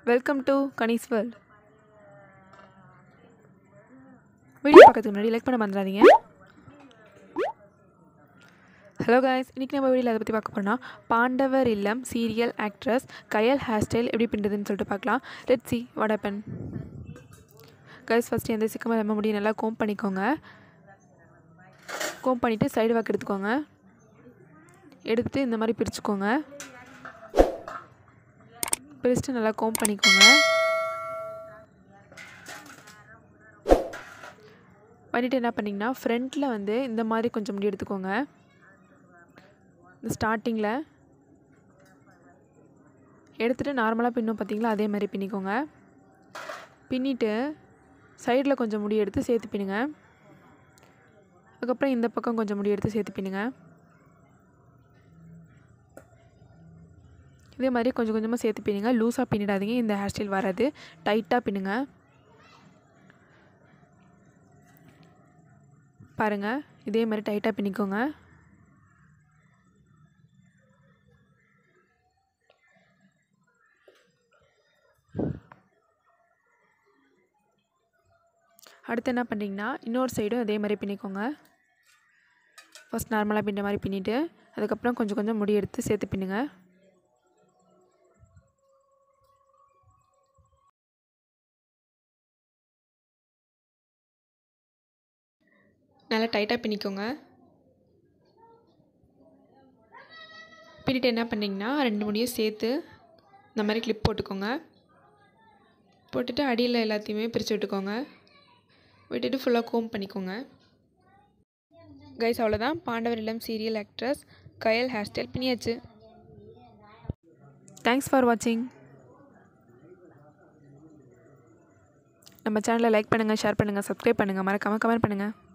welcome to Kanis world video பார்க்கறதுக்கு முன்னாடி like பண்ண மறந்துடாதீங்க ஹலோ காய்ஸ் இன்றைக்கி நம்ம வீடியோவில் அதை பற்றி பார்க்க போனால் Pandavar Illam serial actress Kayal hairstyle எப்படி பின்னுறதுன்னு சொல்லிட்டு பார்க்கலாம் லெட் சி வடப்பன் கைஸ் ஃபஸ்ட்டு எந்த சிக்கமாக நம்ம முடியும் நல்லா கோம் பண்ணிக்கோங்க கோம் பண்ணிவிட்டு சைடு வாக்கு எடுத்துக்கோங்க எடுத்துட்டு இந்த மாதிரி பிரிச்சுக்கோங்க பிரிச்சுட்டு நல்லா கோம் பண்ணிக்கோங்க பண்ணிவிட்டு என்ன பண்ணிங்கன்னா ஃப்ரண்ட்டில் வந்து இந்த மாதிரி கொஞ்சம் முடி எடுத்துக்கோங்க இந்த ஸ்டார்டிங்கில் எடுத்துகிட்டு நார்மலாக பின்னும் பார்த்தீங்களா அதே மாதிரி பின்னிக்கோங்க பின்னிட்டு சைடில் கொஞ்சம் முடி எடுத்து சேர்த்து பின்னுங்க அதுக்கப்புறம் இந்த பக்கம் கொஞ்சம் முடி எடுத்து சேர்த்து பின்னுங்க இதே மாதிரி கொஞ்சம் கொஞ்சமாக சேர்த்து பின்னுங்க லூஸாக பின்னிடாதீங்க இந்த ஹேர் ஸ்டைல் வராது டைட்டாக பின்னுங்க பாருங்கள் இதே மாதிரி டைட்டாக பின்னிக்கோங்க அடுத்து என்ன பண்ணுறீங்கன்னா இன்னொரு சைடும் அதே மாதிரி பின்னிக்கோங்க ஃபஸ்ட் நார்மலாக பின்ன மாதிரி பின்னிட்டு அதுக்கப்புறம் கொஞ்சம் கொஞ்சம் முடி எடுத்து சேர்த்து பின்னுங்க நல்லா டைட்டாக பின்னிக்கோங்க பின்னிட்டு என்ன பண்ணிங்கன்னா ரெண்டு முடியும் சேர்த்து இந்த மாதிரி கிளிப் போட்டுக்கோங்க போட்டுட்டு அடியில் எல்லாத்தையுமே பிரித்து விட்டுக்கோங்க விட்டுட்டு ஃபுல்லாக கோம் பண்ணிக்கோங்க கைஸ் அவ்வளோதான் Pandavar Illam serial actress Kayal hairstyle பின்னியாச்சு தேங்க்ஸ் ஃபார் வாட்சிங் நம்ம சேனலை லைக் பண்ணுங்கள் ஷேர் பண்ணுங்கள் சப்ஸ்கிரைப் பண்ணுங்கள் மறக்காமல் கமெண்ட் பண்ணுங்கள்